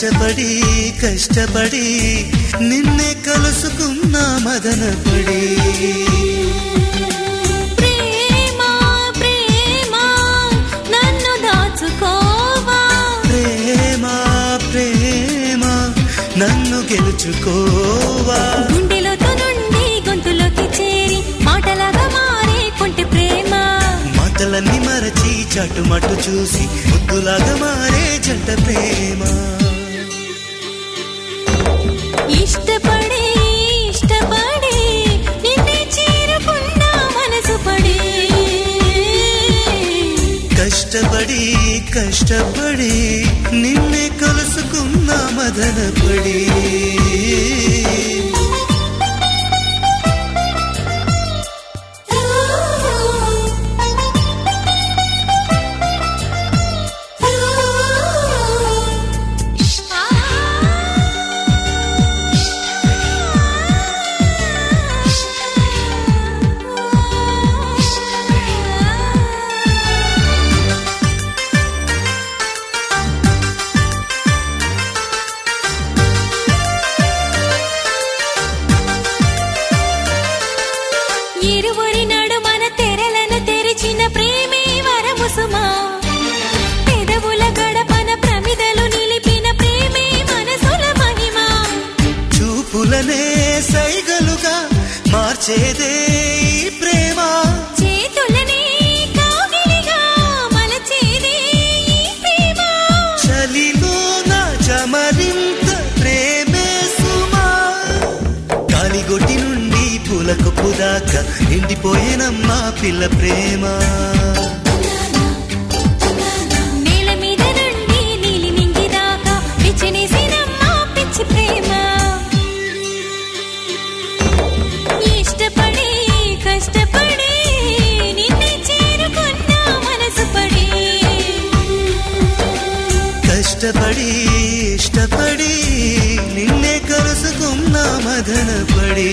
కష్టపడి కష్టపడి నిన్నే కలుసుకున్న మదనపడి ప్రేమ ప్రేమ నన్ను దాచుకోవా ప్రేమ ప్రేమ నన్ను గెలుచుకోవా గుండెలోతో నుండి గొంతులోకి చేరి మాటలాగా మారే కొంటె ప్రేమ మాటలన్నీ మరచి చటుమటు చూసి ముద్దులాగా మారే జంట ప్రేమ ఇష్టపడి ఇష్టపడి నిన్నే చేరుకున్నా మనసు పడి కష్టపడి కష్టపడి నిన్నే కలుసుకున్న మదనపడి ఇరువురి నడుమన తెరలను తెరిచిన ప్రేమే వరము సుమా పెదవుల గడపన ప్రమిదలు నిలిపిన ప్రేమే మనసుల మహిమ చూపులనే సైగలుగా మార్చేదే ఈ ప్రేమ చేతులనే కాగిలిగా మలచేదే ఈ ప్రేమ చలిలో నా చమరింత ప్రేమే సుమా కాలిగొట్టి నుండి పూలకు పుదాక నిండిపోయేనమ్మా పిల్ల ప్రేమ నేల మీద నుండి నీలి నింగిదాకా విచ్చినేసినమ్మా పిచ్చి ప్రేమ ఇష్టపడి కష్టపడి నిన్నే చేరుకున్నా మనసు పడి కష్టపడి ఇష్టపడి నిన్నే కలుసుకున్న మదనపడి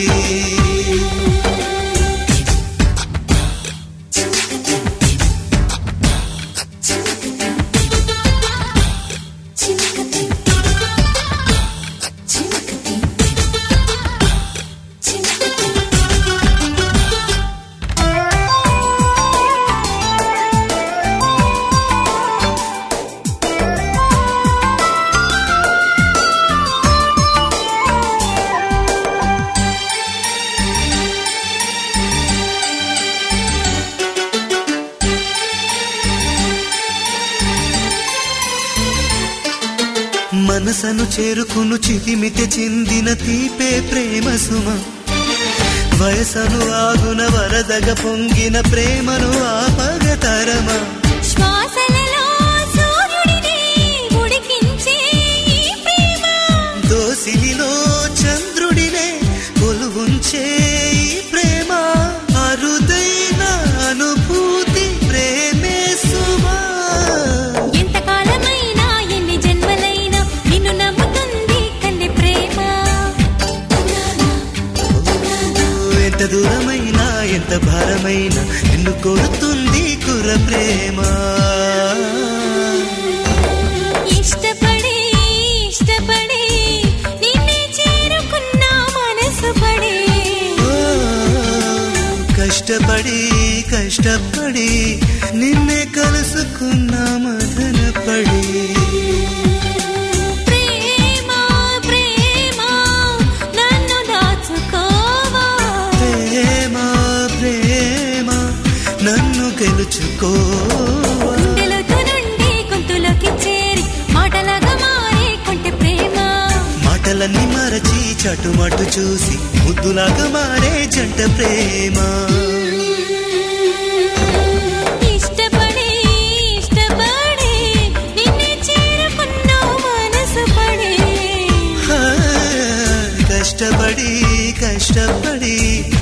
మనసను చేరుకును చితిమితి చెందిన తీపే ప్రేమ సుమ వయసను ఆగున వరదగ పొంగిన ప్రేమను ఆపగతరమా శ్వాసలలో సూర్యుడిని ఉడికించే ఈ ప్రేమ దోసిలిలో చంద్రుడినే కొలువుంచే ఈ ప్రేమ అరుదైన అనుభూతి ప్రేమే సుమా ఎంతకాలమైనా ఎన్ని జన్మలైనా నిన్ను నమ్ముతుంది కన్నె ప్రేమ ఎంత దూరమైనా ఎంత భారమైనా నిన్ను కోరుతుంది కుర ప్రేమ ఇష్టపడి ఇష్టపడి నిన్నే చేరుకున్నా మనసు పడి ఓ, కష్టపడి కష్టపడి నిన్నే కలుసుకున్న మదనపడి ప్రేమ ప్రేమ నన్ను దాచుకోవా ప్రేమ ప్రేమ నన్ను గెలుచుకోవా గుండెలోతో నుండి గొంతులోకి చేరి మాటలాగా మారే కొంటె ప్రేమ మాటలన్నీ మరచి చటుమటు చూసి ముద్దులాగా మారే జంట ప్రేమ ఇష్టపడి ఇష్టపడి నిన్నే చేరుకున్నా మనసు పడి ఆ, కష్టపడి కష్టపడి